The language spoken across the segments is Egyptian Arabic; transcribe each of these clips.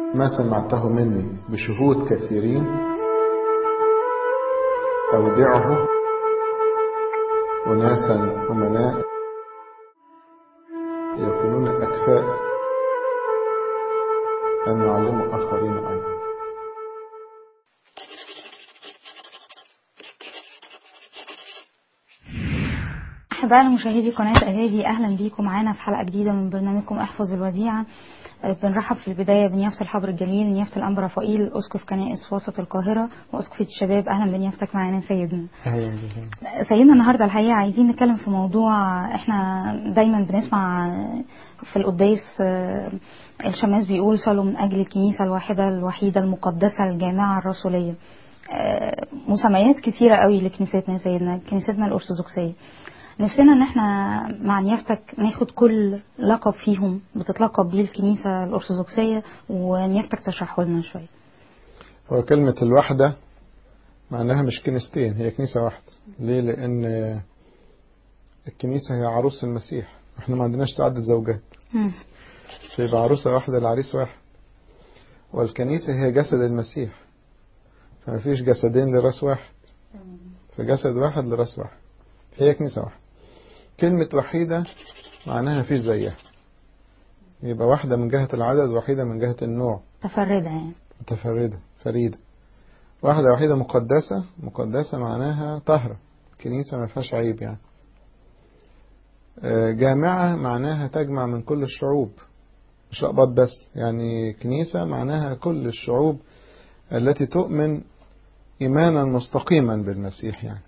ما سمعته مني بشهود كثيرين أودعه أناسا أمناء يكونون أكفاء أن يعلموا آخرين أيضا أحبائنا مشاهدي قناة أهالي أهلا بيكم معانا في حلقة جديدة من برنامجكم احفظ الوديعة بنرحب في البداية بنيافة الحبر الجليل نيافة الأنبا رفائيل أسقف كنائس وسط القاهرة وأسقفية الشباب أهلا بنيافتك معانا سيدنا أهلا بك سيدنا النهاردة الحقيقة عايزين نتكلم في موضوع احنا دايما بنسمع في القداس الشماس بيقول صلوا من أجل الكنيسة الواحدة الوحيدة المقدسة الجامعة الرسولية مسميات كثيرة قوي لكنيستنا يا سيدنا كنيستنا الأرثوذكسية نفسنا ان احنا مع نيافتك ناخد كل لقب فيهم بتتلقب بيه الكنيسة الأرثوذكسية ونيافتك تشرحه لنا شوية هو كلمة الوحدة معناها مش كنيستين هي كنيسة واحدة ليه لأن الكنيسة هي عروس المسيح احنا ما عندناش تعدد زوجات مم. فيبقى عروسة واحدة العريس واحد والكنيسة هي جسد المسيح فما فيش جسدين لراس واحد فجسد واحد لراس واحد هي كنيسة واحدة كلمة وحيدة معناها مفيش زيها يبقى واحدة من جهة العدد وحيدة من جهة النوع متفردة يعني متفردة فريدة واحدة وحيدة مقدسة مقدسة معناها طهرة كنيسة ما فيهاش عيب يعني جامعة معناها تجمع من كل الشعوب مش أقباط بس يعني كنيسة معناها كل الشعوب التي تؤمن إيمانا مستقيما بالمسيح يعني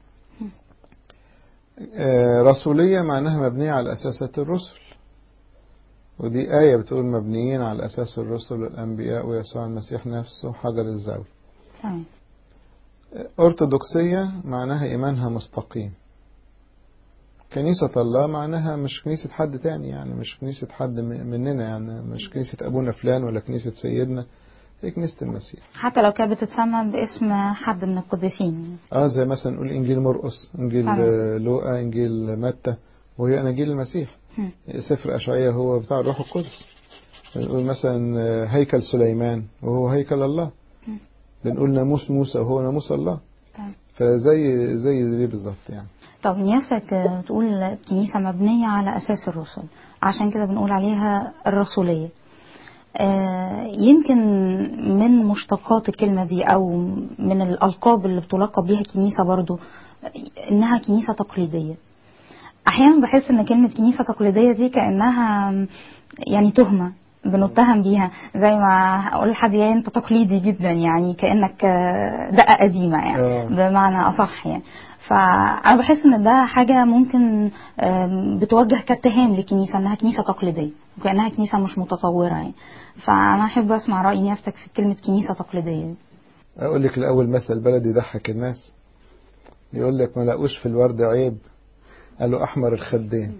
رسولية معناها مبنية على أساسات الرسل ودي آية بتقول مبنيين على أساس الرسل والأنبياء ويسوع المسيح نفسه حجر الزاوية تمام أرثوذكسية معناها إيمانها مستقيم كنيسة الله معناها مش كنيسة حد تاني يعني مش كنيسة حد مننا يعني مش كنيسة أبونا فلان ولا كنيسة سيدنا هي كنيسة المسيح حتى لو كانت بتتسمى باسم حد من القديسين اه زي مثلا نقول انجيل مرقس انجيل تمام. لوقا انجيل متى وهي اناجيل المسيح مم. سفر اشعياء هو بتاع الروح القدس بنقول مثلا هيكل سليمان وهو هيكل الله مم. بنقول ناموس موسى وهو ناموس الله تمام. فزي زي دي بالظبط يعني طب نيافتك بتقول الكنيسة مبنية على أساس الرسل عشان كده بنقول عليها الرسولية آه، يمكن من مشتقات الكلمة دي أو من الألقاب اللي بتلقب بيها الكنيسة برضو إنها كنيسة تقليدية أحيانا بحس إن كلمة كنيسة تقليدية دي كأنها يعني تهمة بنتهم بيها زي ما أقول لحد يا أنت تقليدي جدا يعني كأنك آه، دقة قديمة يعني آه. بمعنى أصح يعني فأنا بحس إن ده حاجة ممكن آم، بتوجه كاتهام للكنيسة إنها كنيسة تقليدية وكأنها كنيسة مش متطورة يعني فأنا أحب أسمع رأي نيافتك في كلمة كنيسة تقليدية دي. اقول لك الاول مثل بلدي يضحك الناس يقول لك ما لاقوش في الورد عيب قالوا احمر الخدين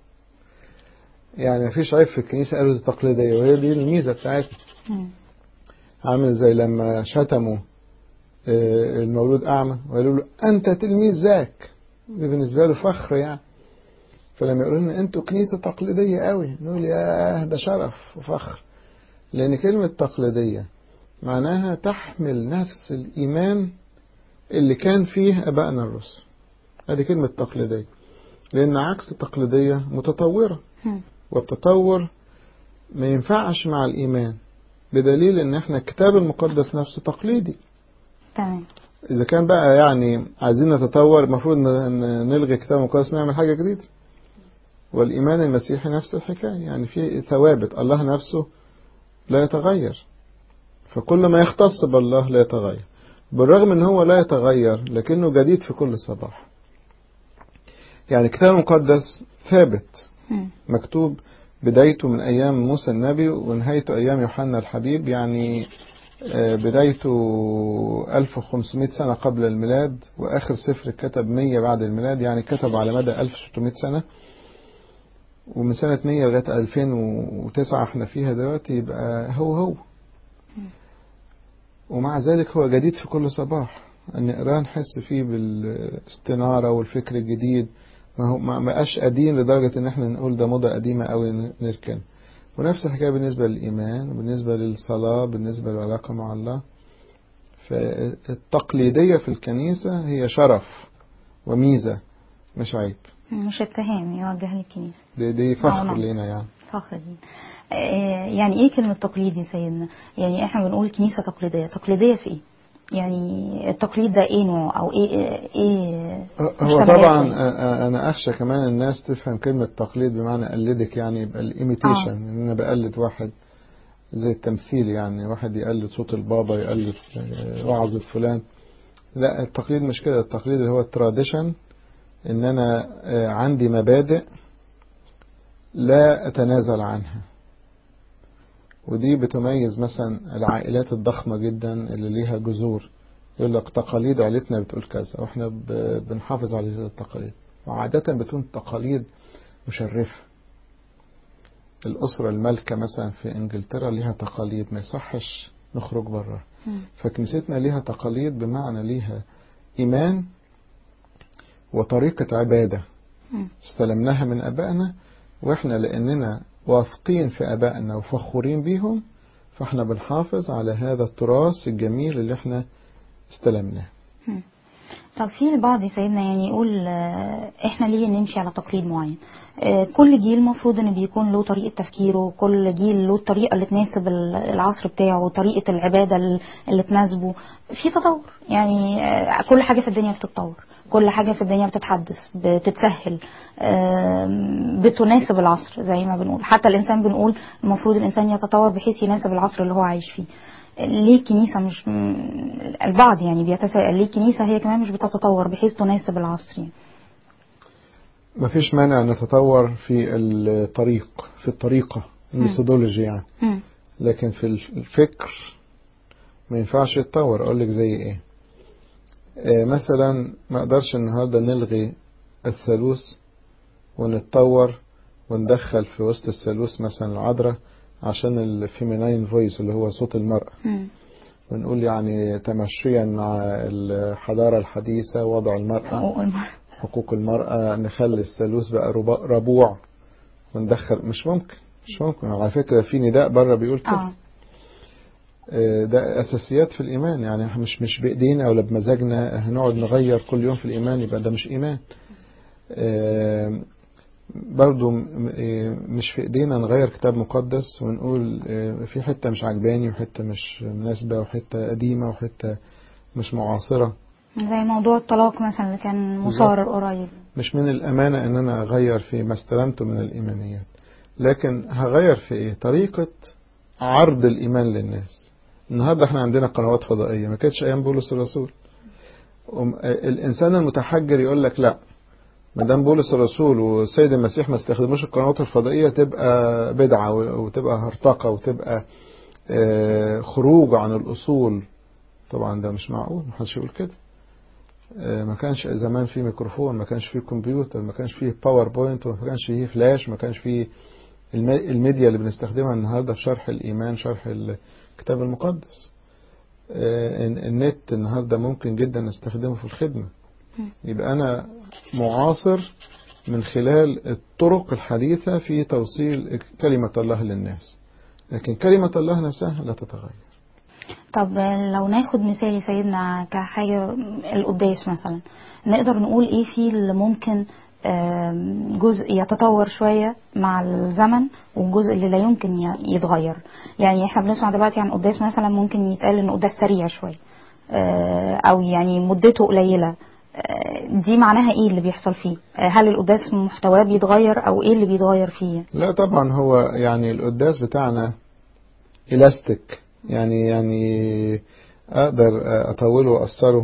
يعني مفيش عيب في الكنيسه قالوا دي تقليديه وهي دي الميزه بتاعتها مم. عامل زي لما شتموا آه، المولود أعمى وقالوا له أنت تلميذ ذاك ده بالنسبة له فخر يعني فلما يقولوا لنا أنتوا كنيسة تقليدية قوي نقول ياه ده شرف وفخر لأن كلمة تقليدية معناها تحمل نفس الإيمان اللي كان فيه أبائنا الرسل هذه كلمة تقليدية لأن عكس التقليدية متطورة مم. والتطور ما ينفعش مع الإيمان بدليل ان احنا الكتاب المقدس نفسه تقليدي تمام اذا كان بقى يعني عايزين نتطور المفروض ن- ن- نلغي الكتاب المقدس نعمل حاجة جديدة والايمان المسيحي نفس الحكاية يعني في ثوابت الله نفسه لا يتغير فكل ما يختص بالله لا يتغير بالرغم ان هو لا يتغير لكنه جديد في كل صباح يعني الكتاب المقدس ثابت مم. مكتوب بدايته من أيام موسى النبي ونهايته أيام يوحنا الحبيب يعني آه، بدايته 1500 سنة قبل الميلاد وآخر سفر كتب 100 بعد الميلاد يعني كتب على مدى 1600 سنة ومن سنة 100 لغاية 2009 احنا فيها دلوقتي يبقى هو هو ومع ذلك هو جديد في كل صباح نقراه نحس فيه بالاستنارة والفكر الجديد ما هو ما بقاش قديم لدرجة ان احنا نقول ده موضة قديمة قوي نركن ونفس الحكاية بالنسبة للإيمان بالنسبة للصلاة بالنسبة للعلاقة مع الله فالتقليدية في الكنيسة هي شرف وميزة مش عيب مش اتهام يوجه للكنيسة دي, دي آه، فخر نعم. لينا يعني فخر لينا. آه، يعني ايه كلمة تقليدي سيدنا يعني احنا بنقول كنيسة تقليدية تقليدية في ايه يعني التقليد ده ايه نوع او ايه ايه هو مجتمعية طبعا إيه؟ أ- أ- انا اخشى كمان الناس تفهم كلمة تقليد بمعنى اقلدك يعني يبقى الايميتيشن آه. ان انا بقلد واحد زي التمثيل يعني واحد يقلد صوت البابا يقلد آه، وعظة فلان لا التقليد مش كده التقليد اللي هو التراديشن ان انا آه، عندي مبادئ لا اتنازل عنها ودي بتميز مثلا العائلات الضخمة جدا اللي ليها جذور يقول لك تقاليد عيلتنا بتقول كذا واحنا ب- بنحافظ على هذه التقاليد وعادة بتكون تقاليد مشرفة الأسرة المالكة مثلا في إنجلترا ليها تقاليد ما يصحش نخرج بره مم. فكنيستنا ليها تقاليد بمعنى ليها إيمان وطريقة عبادة مم. استلمناها من أبائنا وإحنا لأننا واثقين في أبائنا وفخورين بيهم فإحنا بنحافظ على هذا التراث الجميل اللي إحنا استلمناه طب في البعض يا سيدنا يعني يقول آه، احنا ليه نمشي على تقليد معين آه، كل جيل المفروض ان بيكون له طريقة تفكيره كل جيل له الطريقة اللي تناسب ال- العصر بتاعه وطريقة العبادة ال- اللي تناسبه في تطور يعني آه، كل حاجة في الدنيا بتتطور كل حاجة في الدنيا بتتحدث بتتسهل آم، بتناسب العصر زي ما بنقول حتى الإنسان بنقول المفروض الإنسان يتطور بحيث يناسب العصر اللي هو عايش فيه ليه الكنيسة مش م- البعض يعني بيتساءل ليه الكنيسة هي كمان مش بتتطور بحيث تناسب العصر يعني مفيش مانع نتطور في الطريق في الطريقة الميثودولوجي يعني مم. لكن في الفكر ما ينفعش يتطور اقول لك زي ايه آه، مثلا ما اقدرش النهارده نلغي الثالوث ونتطور وندخل في وسط الثالوث مثلا العذراء عشان الفيميناين فويس اللي هو صوت المرأة مم. ونقول يعني تمشيا مع الحضارة الحديثة وضع المرأة حقوق المرأة. حقوق المرأة نخلي الثالوث بقى ربا- ربوع وندخل مش ممكن مش ممكن على فكرة في نداء بره بيقول كده اه آه، ده أساسيات في الإيمان يعني إحنا مش مش بإيدينا ولا بمزاجنا هنقعد نغير كل يوم في الإيمان يبقى ده مش إيمان آه، برضو م- آه، مش في إيدينا نغير كتاب مقدس ونقول آه، في حتة مش عجباني وحتة مش مناسبة وحتة قديمة وحتة مش معاصرة زي موضوع الطلاق مثلا اللي كان مثار قريب مش من الأمانة إن أنا أغير في ما استلمته من الإيمانيات لكن هغير في إيه طريقة عرض الإيمان للناس النهاردة احنا عندنا قنوات فضائية ما كانتش أيام بولس الرسول وم- الإنسان المتحجر يقول لك لا ما دام بولس الرسول والسيد المسيح ما استخدموش القنوات الفضائية تبقى بدعة و- وتبقى هرطقة وتبقى آه، خروج عن الأصول طبعا ده مش معقول ما حدش يقول كده آه، ما كانش زمان في ميكروفون ما كانش في كمبيوتر ما كانش فيه باوربوينت ما كانش فيه فلاش ما كانش فيه الم- الميديا اللي بنستخدمها النهارده في شرح الإيمان شرح الكتاب المقدس آه، الن- النت النهارده ممكن جدا نستخدمه في الخدمة يبقى أنا معاصر من خلال الطرق الحديثة في توصيل كلمة الله للناس لكن كلمة الله نفسها لا تتغير طب لو ناخد مثال يا سيدنا كحاجة القداس مثلا نقدر نقول ايه فيه اللي ممكن آم، جزء يتطور شوية مع الزمن والجزء اللي لا يمكن ي- يتغير يعني احنا بنسمع دلوقتي عن قداس مثلا ممكن يتقال ان قداس سريع شوية آه، او يعني مدته قليلة آه، دي معناها ايه اللي بيحصل فيه آه، هل القداس محتواه بيتغير او ايه اللي بيتغير فيه لا طبعا هو يعني القداس بتاعنا إلاستيك يعني يعني أقدر أطوله وأقصره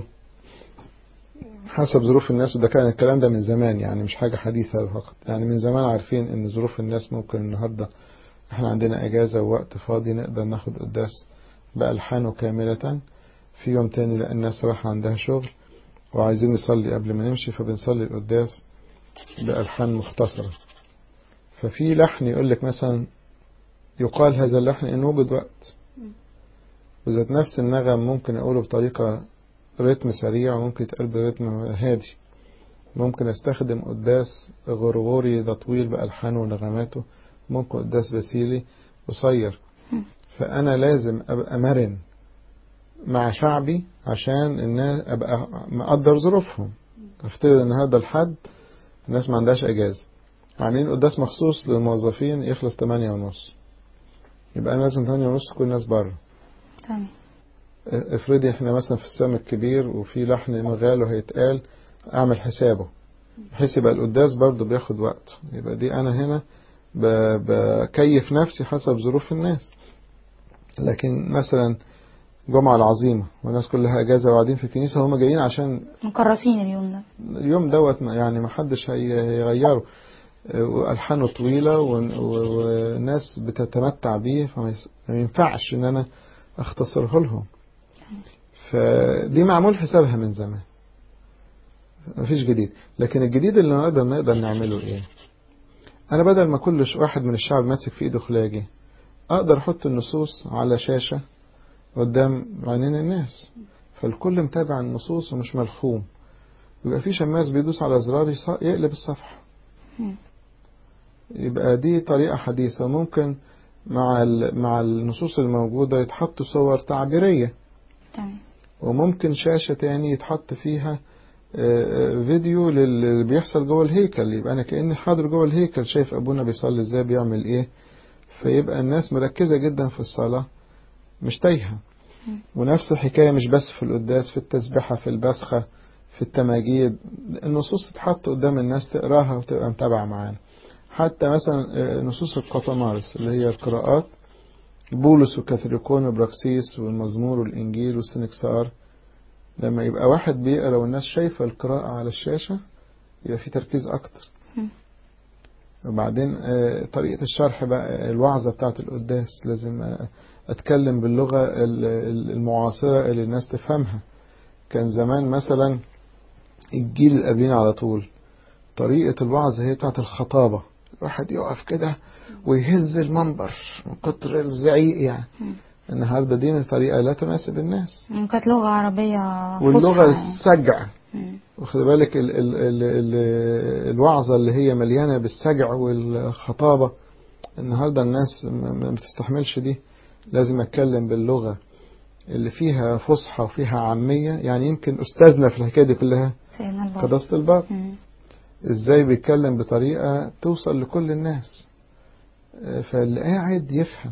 حسب ظروف الناس وده كان الكلام ده من زمان يعني مش حاجة حديثة فقط يعني من زمان عارفين إن ظروف الناس ممكن النهاردة إحنا عندنا إجازة ووقت فاضي نقدر ناخد قداس بألحانه كاملة في يوم تاني لأن الناس راح عندها شغل وعايزين نصلي قبل ما نمشي فبنصلي القداس بألحان مختصرة ففي لحن يقول لك مثلا يقال هذا اللحن إن وجد وقت وذات نفس النغم ممكن أقوله بطريقة رتم سريع وممكن يتقال برتم هادي ممكن استخدم قداس غرغوري ده طويل بألحانه ونغماته ممكن قداس باسيلي قصير مم. فأنا لازم أبقى مرن مع شعبي عشان الناس أبقى مقدر ظروفهم افترض ان هذا الحد الناس ما عندهاش اجازة عاملين قداس مخصوص للموظفين يخلص 8 ونص يبقى انا لازم 8 ونص تكون الناس بره تمام افرضي احنا مثلا في السام الكبير وفي لحن مغاله هيتقال اعمل حسابه بحيث يبقى القداس برضه بياخد وقت يبقى دي انا هنا ب- بكيف نفسي حسب ظروف الناس لكن مثلا جمعة العظيمة والناس كلها اجازة وقاعدين في الكنيسة هم جايين عشان مكرسين اليوم ده اليوم دوت ما- يعني ما حدش هي- هيغيره آه، والحانه طويله ون- و- والناس بتتمتع بيه فما يس- ما ينفعش ان انا اختصره لهم فدي معمول حسابها من زمان مفيش جديد لكن الجديد اللي نقدر نقدر نعمله ايه انا بدل ما كل ش- واحد من الشعب ماسك في ايده خلاجي اقدر احط النصوص على شاشة قدام عينين الناس فالكل متابع النصوص ومش ملخوم يبقى في شماس بيدوس على زرار يص- يقلب الصفحة مم. يبقى دي طريقة حديثة ممكن مع ال- مع النصوص الموجودة يتحط صور تعبيرية تمام وممكن شاشة تاني يتحط فيها آه، آه، فيديو للي بيحصل جوه الهيكل يبقى أنا كأني حاضر جوه الهيكل شايف أبونا بيصلي إزاي بيعمل إيه فيبقى الناس مركزة جدا في الصلاة مش تايهة مم. ونفس الحكاية مش بس في القداس في التسبحة في البسخة في التماجيد النصوص تتحط قدام الناس تقراها وتبقى متابعة معانا حتى مثلا آه، نصوص القطمارس اللي هي القراءات بولس وكاثوليكون وبراكسيس والمزمور والإنجيل والسنكسار لما يبقى واحد بيقرا والناس شايفة القراءة على الشاشة يبقى في تركيز أكتر مم. وبعدين آه، طريقة الشرح بقى الوعظة بتاعة القداس لازم آه، أتكلم باللغة ال- ال- المعاصرة اللي الناس تفهمها كان زمان مثلا الجيل اللي قبلنا على طول طريقة الوعظ هي بتاعة الخطابة الواحد يقف كده ويهز المنبر من كتر الزعيق يعني مم. النهاردة دي طريقة لا تناسب الناس مم. كانت لغة عربية واللغة فصحى يعني. السجع مم. واخد بالك ال ال ال ال الوعظة اللي هي مليانة بالسجع والخطابة النهاردة الناس ما ما بتستحملش دي لازم اتكلم باللغة اللي فيها فصحى وفيها عامية يعني يمكن أستاذنا في الحكاية دي كلها سيدنا البابا قداسة الباب مم. ازاي بيتكلم بطريقة توصل لكل الناس آه، فاللي قاعد يفهم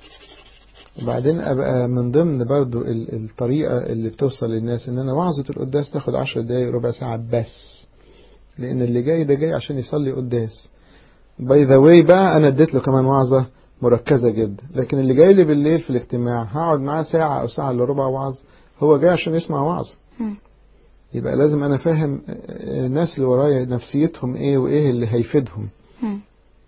وبعدين ابقى من ضمن برضو ال- الطريقة اللي بتوصل للناس ان انا وعظة القداس تاخد عشر دقايق ربع ساعة بس لان اللي جاي ده جاي عشان يصلي قداس باي ذا واي بقى انا اديت له كمان وعظة مركزة جدا لكن اللي جاي لي بالليل في الاجتماع هقعد معاه ساعة او ساعة الا ربع وعظ هو جاي عشان يسمع وعظ مم. يبقى لازم انا فاهم الناس اللي ورايا نفسيتهم ايه وايه اللي هيفيدهم مم.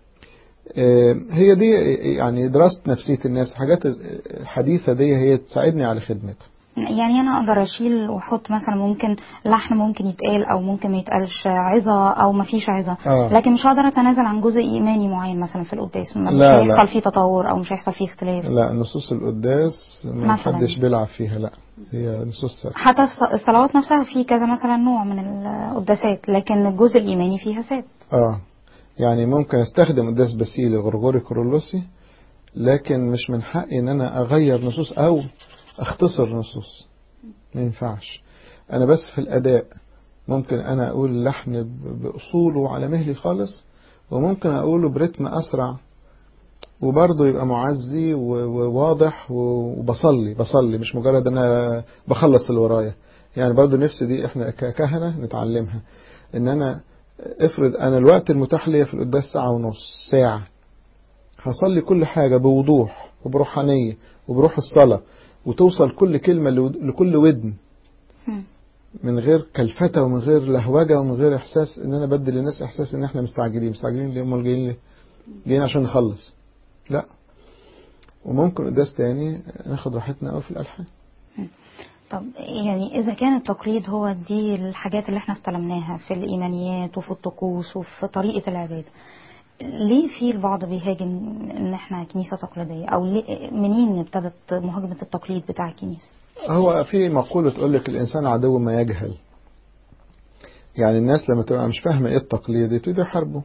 آه، هي دي يعني دراسة نفسية الناس الحاجات الحديثة دي هي تساعدني على خدمتهم يعني انا اقدر اشيل واحط مثلا ممكن لحن ممكن يتقال او ممكن ما يتقالش عظه او ما فيش عظه آه. لكن مش هقدر اتنازل عن جزء ايماني معين مثلا في القداس مش لا، هيحصل لا. فيه تطور او مش هيحصل فيه اختلاف لا نصوص القداس ما مثلاً. حدش بيلعب فيها لا هي نصوص ثابتة حتى الص- الصلوات نفسها في كذا مثلا نوع من القداسات لكن الجزء الايماني فيها ثابت اه يعني ممكن استخدم قداس باسيلي غرغوري كورولوسي لكن مش من حقي ان انا اغير نصوص او اختصر نصوص ما ينفعش انا بس في الاداء ممكن انا اقول اللحن ب- باصوله على مهلي خالص وممكن اقوله برتم اسرع وبرضه يبقى معزي و- وواضح و- وبصلي بصلي مش مجرد انا بخلص اللي ورايا يعني برضه نفسي دي احنا ككهنة نتعلمها ان انا افرض انا الوقت المتاح ليا في القداس ساعة ونص ساعة هصلي كل حاجة بوضوح وبروحانية وبروح الصلاة وتوصل كل كلمة لود- لكل ودن مم. من غير كلفتة ومن غير لهوجة ومن غير احساس ان انا بدي للناس احساس ان احنا مستعجلين مستعجلين ليه امال جايين ليه جايين عشان نخلص لا وممكن قداس تاني ناخد راحتنا قوي في الالحان طب يعني إذا كان التقليد هو دي الحاجات اللي احنا استلمناها في الإيمانيات وفي الطقوس وفي طريقة العبادة ليه في البعض بيهاجم إن احنا كنيسة تقليدية أو ليه منين ابتدت مهاجمة التقليد بتاع الكنيسة؟ هو في مقولة تقول لك الإنسان عدو ما يجهل يعني الناس لما تبقى مش فاهمة إيه التقليد يبتدوا يحاربوا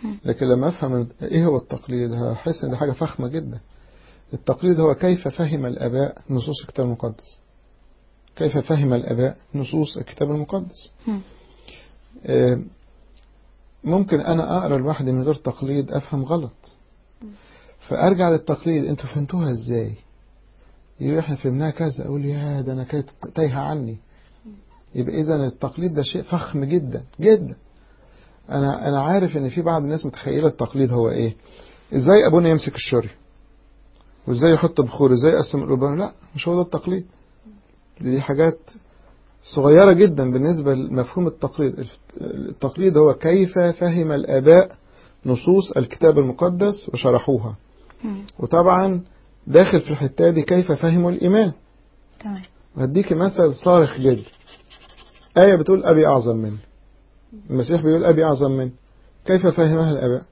مم. لكن لما أفهم إيه هو التقليد هحس إن دي حاجة فخمة جدا التقليد هو كيف فهم الآباء نصوص الكتاب المقدس كيف فهم الآباء نصوص الكتاب المقدس مم. آه، ممكن أنا أقرأ لوحدي من غير تقليد أفهم غلط فأرجع للتقليد أنتوا فهمتوها إزاي يقول إحنا فهمناها كذا أقول يا ده أنا كانت تايهة عني يبقى إذا التقليد ده شيء فخم جدا جدا أنا أنا عارف إن في بعض الناس متخيلة التقليد هو إيه إزاي أبونا يمسك الشوري وإزاي يحط بخور إزاي يقسم القربان لا مش هو ده التقليد دي حاجات صغيرة جدا بالنسبة لمفهوم التقليد التقليد هو كيف فهم الآباء نصوص الكتاب المقدس وشرحوها مم. وطبعا داخل في الحتة دي كيف فهموا الإيمان تمام وهديك مثل صارخ جدا آية بتقول أبي أعظم مني المسيح بيقول أبي أعظم مني كيف فهمها الآباء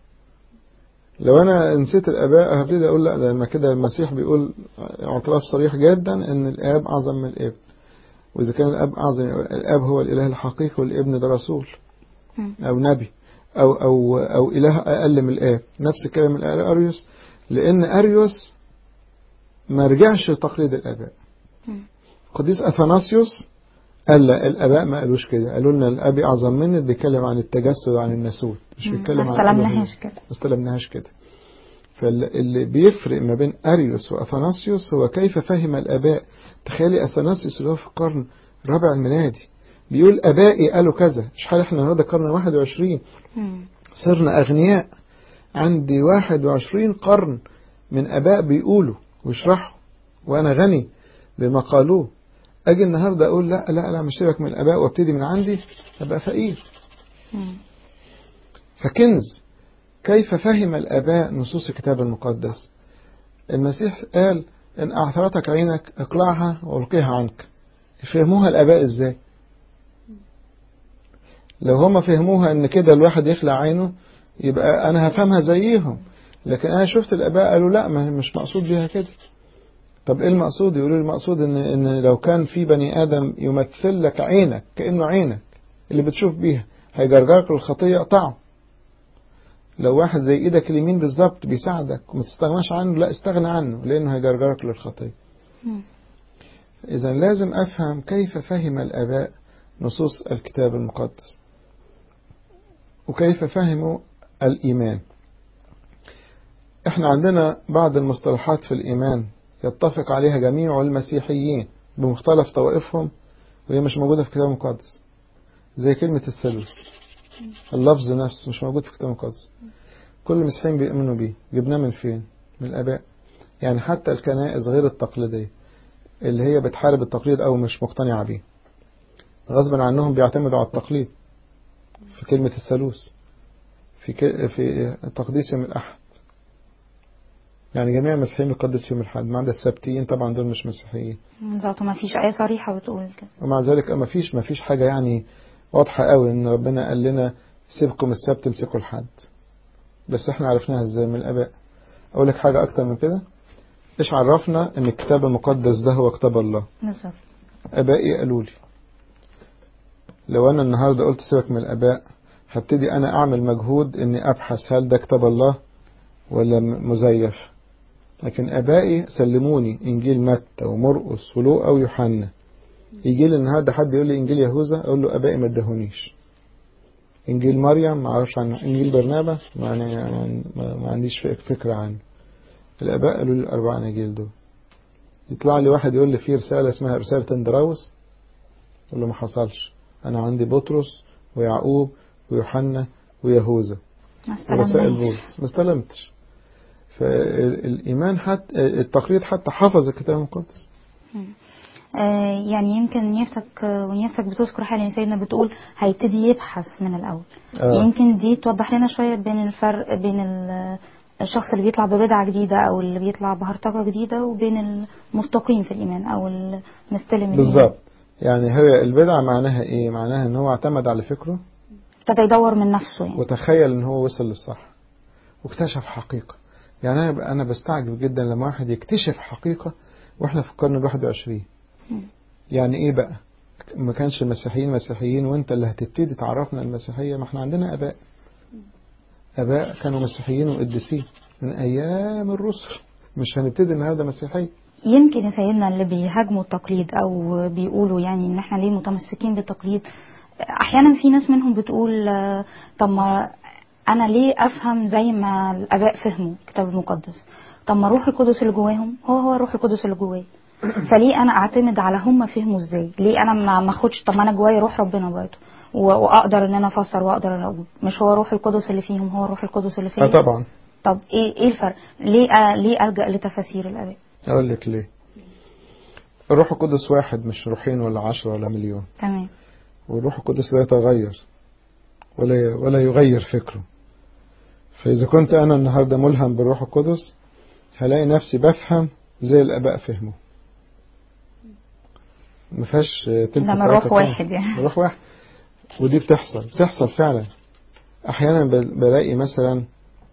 لو أنا نسيت الآباء هبتدي أقول لا ده لما كده المسيح بيقول اعتراف صريح جدا إن الآب أعظم من الابن وإذا كان الآب أعظم الآب هو الإله الحقيقي والابن ده رسول مم. أو نبي أو أو أو إله أقل من الآب نفس الكلام من أريوس لأن أريوس ما رجعش لتقليد الآباء مم. قديس أثناسيوس قال لا الآباء ما قالوش كده قالوا لنا الأب أعظم مني بيتكلم عن التجسد وعن الناسوت مش مم. بيتكلم ما عن استلمناهاش كده ما استلمناهاش كده فاللي بيفرق ما بين أريوس وأثناسيوس هو كيف فهم الآباء تخيلي أثناسيوس اللي هو في القرن الرابع الميلادي بيقول آبائي قالوا كذا مش حال احنا النهارده القرن 21 مم. صرنا أغنياء عندي 21 قرن من آباء بيقولوا ويشرحوا وأنا غني بما قالوه أجي النهاردة أقول لا لا لا مش سيبك من الآباء وابتدي من عندي أبقى فقير مم. فكنز كيف فهم الآباء نصوص الكتاب المقدس المسيح قال إن أعثرتك عينك اقلعها والقيها عنك فهموها الآباء إزاي لو هم فهموها إن كده الواحد يخلع عينه يبقى أنا هفهمها زيهم لكن أنا شفت الآباء قالوا لا ما هي مش مقصود بيها كده طب إيه المقصود يقولوا لي المقصود إن, إن لو كان في بني آدم يمثل لك عينك كأنه عينك اللي بتشوف بيها هيجرجرك للخطية اقطعه لو واحد زي ايدك اليمين بالظبط بيساعدك وما تستغناش عنه لا استغنى عنه لانه هيجرجرك للخطيه مم. اذا لازم افهم كيف فهم الاباء نصوص الكتاب المقدس وكيف فهموا الايمان احنا عندنا بعض المصطلحات في الايمان يتفق عليها جميع المسيحيين بمختلف طوائفهم وهي مش موجوده في الكتاب المقدس زي كلمه الثالوث اللفظ نفسه مش موجود في الكتاب المقدس كل المسيحيين بيؤمنوا بيه جبناه من فين من الآباء يعني حتى الكنائس غير التقليدية اللي هي بتحارب التقليد أو مش مقتنعة بيه غصبا عنهم بيعتمدوا على التقليد في كلمة الثالوث في ك... في تقديس يوم الأحد يعني جميع المسيحيين يقدس يوم الأحد ما عدا السبتيين طبعا دول مش مسيحيين بالظبط ما فيش آية صريحة بتقول كده ومع ذلك ما فيش ما فيش حاجة يعني واضحة قوي ان ربنا قال لنا سيبكم السبت امسكوا الحد بس احنا عرفناها ازاي من الاباء اقول لك حاجة اكتر من كده ايش عرفنا ان الكتاب المقدس ده هو كتاب الله بالظبط ابائي قالوا لي لو انا النهاردة قلت سيبك من الاباء هبتدي انا اعمل مجهود اني ابحث هل ده كتاب الله ولا م- مزيف لكن ابائي سلموني انجيل متى ومرقس ولوقا ويوحنا يجي لي النهارده حد يقول لي انجيل يهوذا اقول له ابائي ما ادهونيش انجيل مريم ما اعرفش عنه انجيل برنابا ما, يعني ما, ما عنديش فك- فكره عنه الاباء قالوا لي الاربع اناجيل دول يطلع لي واحد يقول لي في رساله اسمها رساله اندراوس اقول له ما حصلش انا عندي بطرس ويعقوب ويوحنا ويهوذا ما ورسائل استلمناش بولس ما استلمتش فالايمان حتى التقليد حتى حفظ الكتاب المقدس آه، يعني يمكن نيفتك آه، ونيفتك بتذكر حاجة ان سيدنا بتقول هيبتدي يبحث من الأول آه. يمكن دي توضح لنا شوية بين الفرق بين ال- الشخص اللي بيطلع ببدعة جديدة أو اللي بيطلع بهرطقة جديدة وبين المستقيم في الإيمان أو المستلم الإيمان. بالظبط يعني هي البدعة معناها ايه معناها ان هو اعتمد على فكره ابتدى يدور من نفسه يعني وتخيل ان هو وصل للصح واكتشف حقيقة يعني انا انا بستعجب جدا لما واحد يكتشف حقيقة واحنا في القرن الواحد وعشرين مم. يعني ايه بقى ما كانش المسيحيين مسيحيين وانت اللي هتبتدي تعرفنا المسيحية ما احنا عندنا اباء اباء كانوا مسيحيين وقديسين من ايام الرسل مش هنبتدي النهارده مسيحيه يمكن يا سيدنا اللي بيهاجموا التقليد او بيقولوا يعني ان احنا ليه متمسكين بالتقليد احيانا في ناس منهم بتقول آه، طب ما انا ليه افهم زي ما الاباء فهموا الكتاب المقدس طب ما روح القدس اللي جواهم هو هو روح القدس اللي جوايا فليه انا اعتمد على هم فهموا ازاي ليه انا ما ما اخدش طب ما انا جوايا روح ربنا برضه و- واقدر ان انا افسر واقدر ان اقول مش هو روح القدس اللي فيهم هو روح القدس اللي فيا اه طبعا طب ايه ايه الفرق ليه أ... ليه الجا لتفاسير الاباء اقول لك ليه الروح القدس واحد مش روحين ولا عشرة ولا مليون تمام والروح القدس لا يتغير ولا ولا يغير فكره فإذا كنت أنا النهاردة ملهم بالروح القدس هلاقي نفسي بفهم زي الآباء فهموا ما فيهاش تلت لما تلاتة الروح كام. واحد يعني الروح واحد ودي بتحصل بتحصل فعلا أحيانا بل- بلاقي مثلا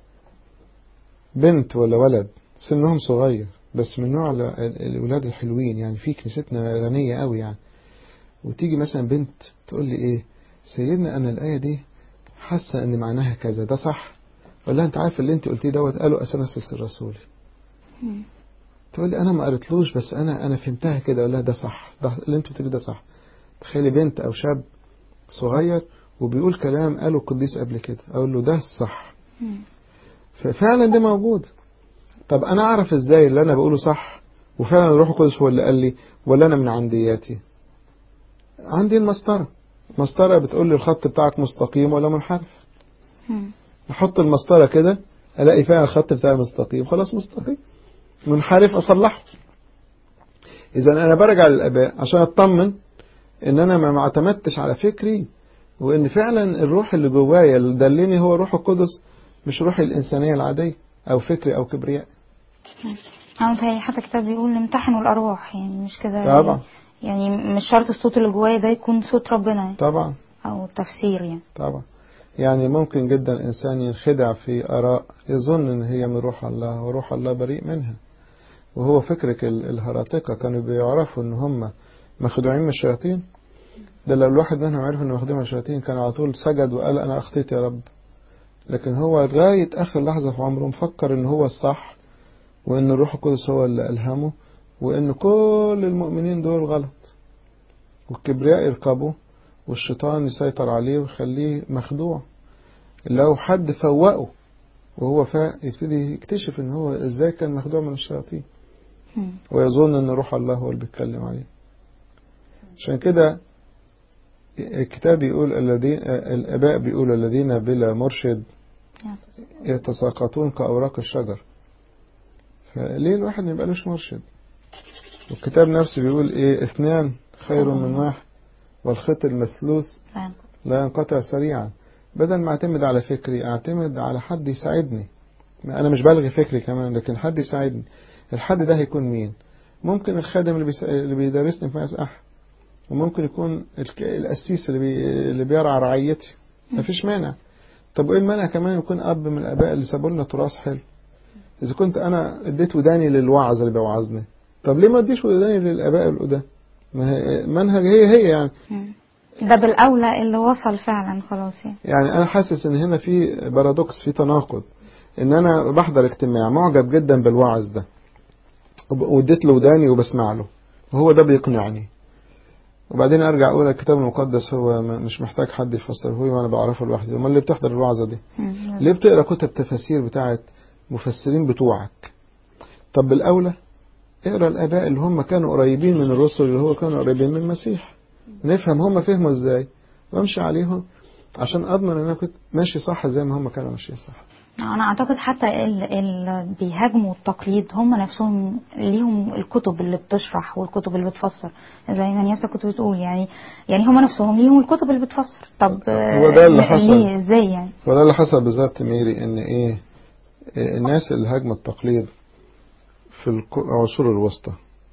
بنت ولا ولد سنهم صغير بس من نوع ال- ال- الولاد الحلوين يعني في كنيستنا غنية قوي يعني وتيجي مثلا بنت تقول لي ايه سيدنا انا الايه دي حاسه ان معناها كذا ده صح ولا انت عارف اللي انت قلتيه دوت قاله اثناسيوس الرسولي مم. تقول لي انا ما قريتلوش بس انا انا فهمتها كده اقول لها ده صح ده اللي انت بتقوليه ده صح تخيلي بنت او شاب صغير وبيقول كلام قاله القديس قبل كده اقول له ده الصح مم. ففعلا ده موجود طب انا اعرف ازاي اللي انا بقوله صح وفعلا الروح القدس هو اللي قال لي ولا انا من عندياتي عندي المسطره مسطره بتقول لي الخط بتاعك مستقيم ولا منحرف مم. احط المسطره كده الاقي فيها الخط بتاعي مستقيم خلاص مستقيم منحرف اصلحه اذا انا برجع للاباء عشان اطمن ان انا ما ما اعتمدتش على فكري وان فعلا الروح اللي جوايا اللي دلني هو الروح القدس مش روحي الانسانيه العاديه او فكري او كبرياء انا متهيألي حتى الكتاب بيقول امتحنوا الارواح يعني مش كده طبعا يعني مش شرط الصوت اللي جوايا ده يكون صوت ربنا يعني طبعا او تفسير يعني طبعا يعني ممكن جدا انسان ينخدع في اراء يظن ان هي من روح الله وروح الله بريء منها وهو فكرك ال- الهراطقه كانوا بيعرفوا ان هم مخدوعين من الشياطين ده لو الواحد منهم عرف انه مخدوع من الشياطين كان على طول سجد وقال انا اخطيت يا رب لكن هو لغايه اخر لحظه في عمره مفكر ان هو الصح وان الروح القدس هو اللي الهمه وان كل المؤمنين دول غلط والكبرياء يركبه والشيطان يسيطر عليه ويخليه مخدوع لو حد فوقه وهو فاق يبتدي يكتشف ان هو ازاي كان مخدوع من الشياطين مم. ويظن ان روح الله هو اللي بيتكلم عليه عشان كده الكتاب يقول الذين الاباء بيقولوا الذين بلا مرشد يتساقطون كاوراق الشجر فليه الواحد ما يبقالوش مرشد والكتاب نفسه بيقول ايه اثنان خير من واحد والخيط المثلوث فاهم. لا ينقطع سريعا بدل ما اعتمد على فكري اعتمد على حد يساعدني انا مش بلغي فكري كمان لكن حد يساعدني الحد ده هيكون مين ممكن الخادم اللي, بيس... اللي بيدرسني في مسأح وممكن يكون الك... القسيس اللي, بي... اللي بيرعى رعيتي مفيش مانع طب وايه المانع كمان يكون اب من الاباء اللي سابوا لنا تراث حلو اذا كنت انا اديت وداني للوعظ اللي بيوعظني طب ليه ما اديش وداني للاباء القدام ما هي منهج هي هي يعني مم. ده بالاولى اللي وصل فعلا خلاص يعني يعني انا حاسس ان هنا في بارادوكس في تناقض ان انا بحضر اجتماع معجب جدا بالوعظ ده وب- واديت له وداني وبسمع له وهو ده بيقنعني وبعدين ارجع اقول الكتاب المقدس هو م- مش محتاج حد يفسره لي وانا بعرفه لوحدي امال ليه بتحضر الوعظه دي مم. ليه بتقرا كتب تفاسير بتاعت مفسرين بتوعك طب بالاولى اقرا الاباء اللي هم كانوا قريبين من الرسل اللي هو كانوا قريبين من المسيح نفهم هم فهموا ازاي وامشي عليهم عشان اضمن ان انا كنت ماشي صح زي ما هم كانوا ماشيين صح انا اعتقد حتى اللي بيهاجموا التقليد هم نفسهم ليهم الكتب اللي بتشرح والكتب اللي بتفسر زي ما نياسا كنت بتقول يعني يعني هم نفسهم ليهم الكتب اللي بتفسر طب هو ده اللي آه، حصل. ليه ازاي يعني وده اللي حصل بالظبط ميري ان ايه إيه، الناس اللي هاجموا التقليد في الك- العصور الوسطى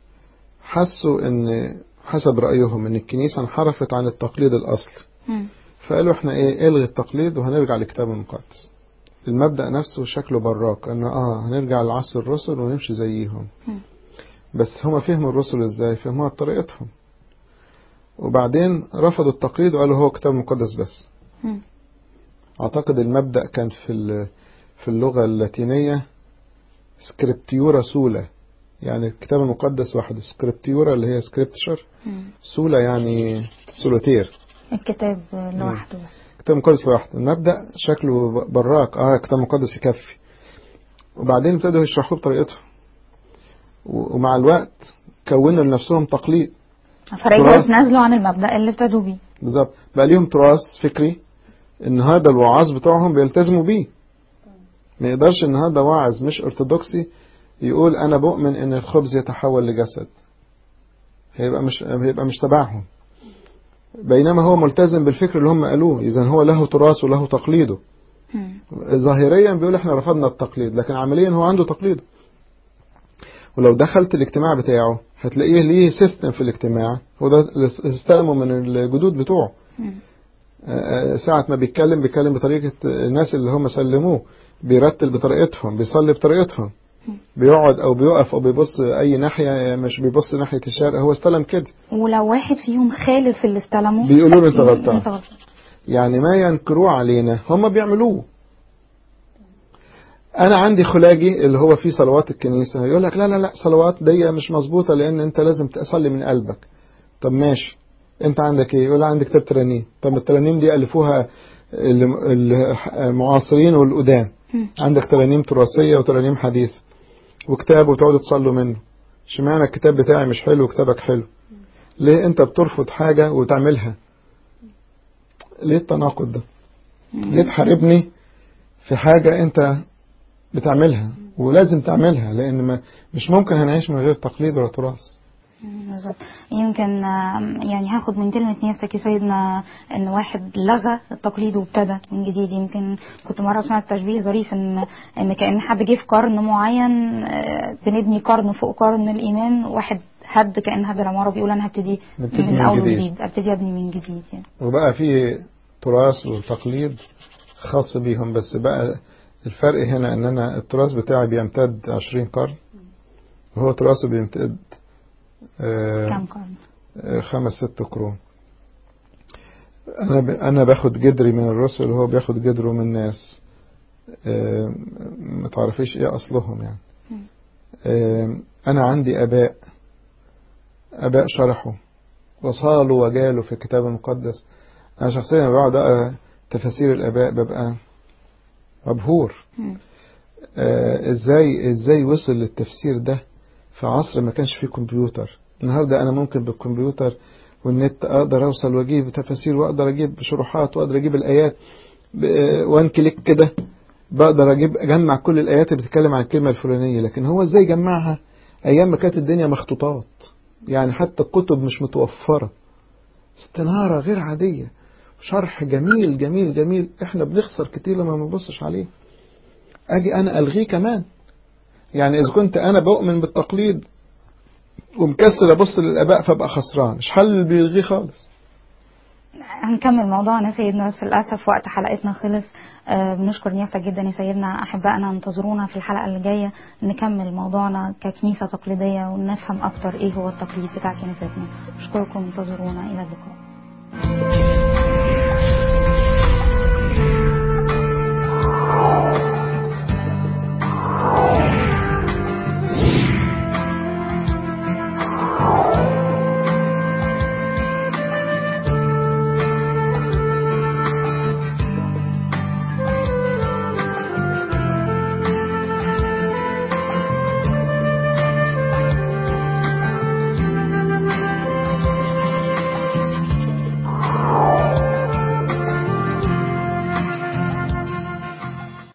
حسوا ان حسب رأيهم ان الكنيسة انحرفت عن التقليد الاصلي مم. فقالوا احنا ايه الغي التقليد وهنرجع للكتاب المقدس المبدأ نفسه شكله براق ان اه هنرجع لعصر الرسل ونمشي زيهم مم. بس هما فهموا الرسل ازاي فهموها بطريقتهم وبعدين رفضوا التقليد وقالوا هو كتاب مقدس بس مم. أعتقد المبدأ كان في ال- في اللغة اللاتينية سكريبتيورا سولا يعني الكتاب المقدس وحده سكريبتيورا اللي هي سكريبتشر مم. سولا يعني سولوتير الكتاب لوحده بس كتاب مقدس لوحده المبدأ شكله براك اه كتاب مقدس يكفي وبعدين ابتدوا يشرحوه بطريقتهم و- ومع الوقت كونوا لنفسهم تقليد فرجعوا تراث. يتنازلوا عن المبدأ اللي ابتدوا بيه بالظبط بقى ليهم تراث فكري النهارده الوعاظ بتوعهم بيلتزموا بيه ما يقدرش النهارده واعظ مش ارثوذكسي يقول انا بؤمن ان الخبز يتحول لجسد هيبقى مش هيبقى مش تبعهم بينما هو ملتزم بالفكر اللي هم قالوه اذا هو له تراث وله تقليده مم. ظاهريا بيقول احنا رفضنا التقليد لكن عمليا هو عنده تقليده ولو دخلت الاجتماع بتاعه هتلاقيه ليه سيستم في الاجتماع هو ده اللي استلمه من الجدود بتوعه مم. آه، ساعة ما بيتكلم بيتكلم بطريقة الناس اللي هم سلموه بيرتل بطريقتهم بيصلي بطريقتهم بيقعد او بيقف او بيبص اي ناحية مش بيبص ناحية الشرق هو استلم كده ولو واحد فيهم خالف اللي استلموه بيقولوا له أنت غلطان. انت غلطان يعني ما ينكروه علينا هم بيعملوه انا عندي خلاجي اللي هو فيه صلوات الكنيسة يقول لك لا لا لا صلوات دي مش مظبوطة لان انت لازم تصلي من قلبك طب ماشي انت عندك ايه يقول عندي كتاب ترانيم طب الترانيم دي الفوها ال- المعاصرين والقدام مم. عندك ترانيم تراثية وترانيم حديثة وكتاب وتقعدوا تصلوا منه اشمعنى الكتاب بتاعي مش حلو وكتابك حلو ليه انت بترفض حاجة وتعملها ليه التناقض ده ليه تحاربني في حاجة انت بتعملها ولازم تعملها لان ما مش ممكن هنعيش من غير تقليد ولا تراث بالظبط يمكن آم، يعني هاخد من كلمة نيافتك يا سيدنا ان واحد لغى التقليد وابتدى من جديد يمكن كنت مرة سمعت تشبيه ظريف ان ان كأن حد جه في قرن معين آه، بنبني قرن فوق قرن من الإيمان واحد هد كأن هد العمارة بيقول انا هبتدي نبتدي من من اول جديد. وجديد ابتدي ابني من جديد يعني وبقى في تراث وتقليد خاص بيهم بس بقى الفرق هنا ان انا التراث بتاعي بيمتد 20 قرن وهو تراثه بيمتد آه، كم قرن آه، خمس ست قرون انا ب... انا باخد جدري من الرسل وهو بياخد جدره من ناس آه، ما تعرفيش ايه اصلهم يعني آه، انا عندي اباء اباء شرحوا وصالوا وجالوا في الكتاب المقدس انا شخصيا لما بقعد اقرا تفاسير الاباء ببقى مبهور مم. آه، ازاي ازاي وصل للتفسير ده في عصر ما كانش فيه كمبيوتر النهارده انا ممكن بالكمبيوتر والنت اقدر اوصل واجيب تفاسير واقدر اجيب شروحات واقدر اجيب الايات ب- وان كليك كده بقدر اجيب اجمع كل الايات اللي بتتكلم عن الكلمه الفلانيه لكن هو ازاي جمعها ايام ما كانت الدنيا مخطوطات يعني حتى الكتب مش متوفره استناره غير عاديه شرح جميل جميل جميل احنا بنخسر كتير لما ما نبصش عليه اجي انا الغيه كمان يعني اذا كنت انا بؤمن بالتقليد ومكسل ابص للاباء فابقى خسران مش حل اللي بيلغيه خالص هنكمل موضوعنا يا سيدنا بس للأسف وقت حلقتنا خلص آه بنشكر نيافتك جدا يا سيدنا أحبائنا انتظرونا في الحلقة اللي جاية نكمل موضوعنا ككنيسة تقليدية ونفهم أكتر إيه هو التقليد بتاع كنيستنا أشكركم انتظرونا إلى اللقاء